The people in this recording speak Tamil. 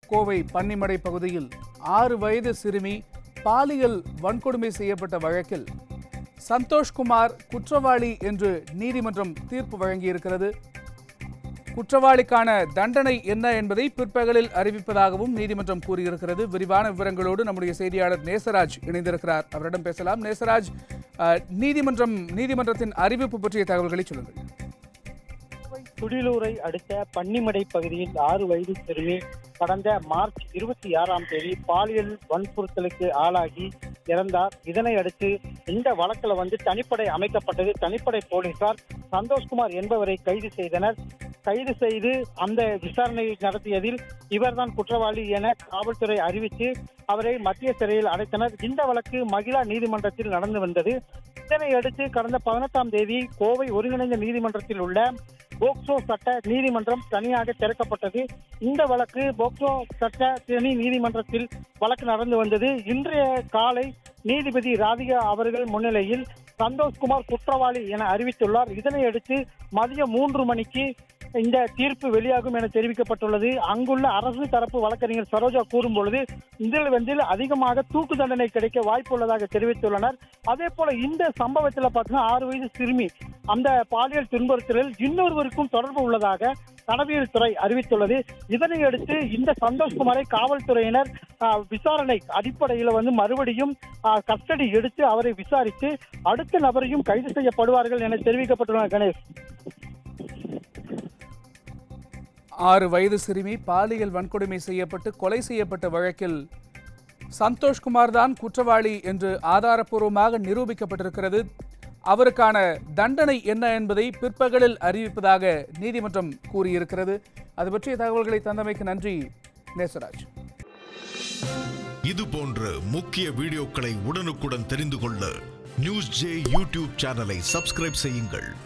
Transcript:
கோவை பன்னிமடை பகுதியில் ஆறு வயது சிறுமி பாலியல் வன்கொடுமை செய்யப்பட்ட வழக்கில் சந்தோஷ்குமார் குற்றவாளி என்று நீதிமன்றம் தீர்ப்பு வழங்கியிருக்கிறது குற்றவாளிக்கான தண்டனை என்ன என்பதை பிற்பகலில் அறிவிப்பதாகவும் நீதிமன்றம் கூறியிருக்கிறது விரிவான விவரங்களோடு நம்முடைய செய்தியாளர் நேசராஜ் இணைந்திருக்கிறார் அவரிடம் பேசலாம் நேசராஜ் அஹ், நீதிமன்றம் நீதிமன்றத்தின் அறிவிப்பு பற்றிய தகவல்களை சொல்லுங்கள் துடிலூரை அடுத்த பன்னிமடை பகுதியில் ஆறு வயது சிறுமி கடந்த மார்ச் இருபத்தி ஆறாம் தேதி பாலியல் வன்புறுத்தலுக்கு ஆளாகி இறந்தார் இதனை அடுத்து இந்த வழக்கில் வந்து தனிப்படை அமைக்கப்பட்டது தனிப்படை போலீசார் சந்தோஷ்குமார் என்பவரை கைது செய்தனர் கைது செய்து அந்த விசாரணை நடத்தியதில் இவர்தான் குற்றவாளி என காவல்துறை அறிவித்து அவரை மத்திய சிறையில் அடைத்தனர் இந்த வழக்கு மகிழா நீதிமன்றத்தில் நடந்து வந்தது இதனை அடுத்து கடந்த பதினெட்டாம் தேதி கோவை ஒருங்கிணைந்த நீதிமன்றத்தில் உள்ள போக்சோ சட்ட நீதிமன்றம் தனியாக திறக்கப்பட்டது இந்த வழக்கு போக்சோ சட்ட தனி நீதிமன்றத்தில் வழக்கு நடந்து வந்தது இன்றைய காலை நீதிபதி ராதிகா அவர்கள் முன்னிலையில் சந்தோஷ்குமார் குற்றவாளி என அறிவித்துள்ளார் இதனை அடுத்து மதியம் மூன்று மணிக்கு இந்த தீர்ப்பு வெளியாகும் என தெரிவிக்கப்பட்டுள்ளது அங்குள்ள அரசு தரப்பு வழக்கறிஞர் சரோஜா கூறும் பொழுது இதில் வந்து அதிகமாக தூக்கு தண்டனை கிடைக்க வாய்ப்பு உள்ளதாக தெரிவித்துள்ளனர் அதே போல இந்த சம்பவத்தில் பார்த்தீங்கன்னா ஆறு வயது சிறுமி அந்த பாலியல் துன்புறுத்தலில் இன்னொருவருக்கும் தொடர்பு உள்ளதாக தடவியல் துறை அறிவித்துள்ளது இதனை அடுத்து இந்த சந்தோஷ்குமாரை காவல்துறையினர் ஆ, விசாரணை அடிப்படையில் வந்து மறுபடியும் ஆ, கஸ்டடி எடுத்து அவரை விசாரித்து அடுத்த நபரையும் கைது செய்யப்படுவார்கள் என தெரிவிக்கப்பட்டுள்ளனர் கணேஷ் ஆறு வயது சிறுமி பாலியல் வன்கொடுமை செய்யப்பட்டு கொலை செய்யப்பட்ட வழக்கில் சந்தோஷ்குமார் தான் குற்றவாளி என்று ஆதாரப்பூர்வமாக நிரூபிக்கப்பட்டிருக்கிறது அவருக்கான தண்டனை என்ன என்பதை பிற்பகலில் அறிவிப்பதாக நீதிமன்றம் கூறியிருக்கிறது அது பற்றிய தகவல்களை தந்தமைக்கு நன்றி நேசராஜ் இது போன்ற முக்கிய வீடியோக்களை உடனுக்குடன் தெரிந்து கொள்ள நியூஸ் ஜே யூடியூப் சேனலை சப்ஸ்கிரைப் செய்யுங்கள்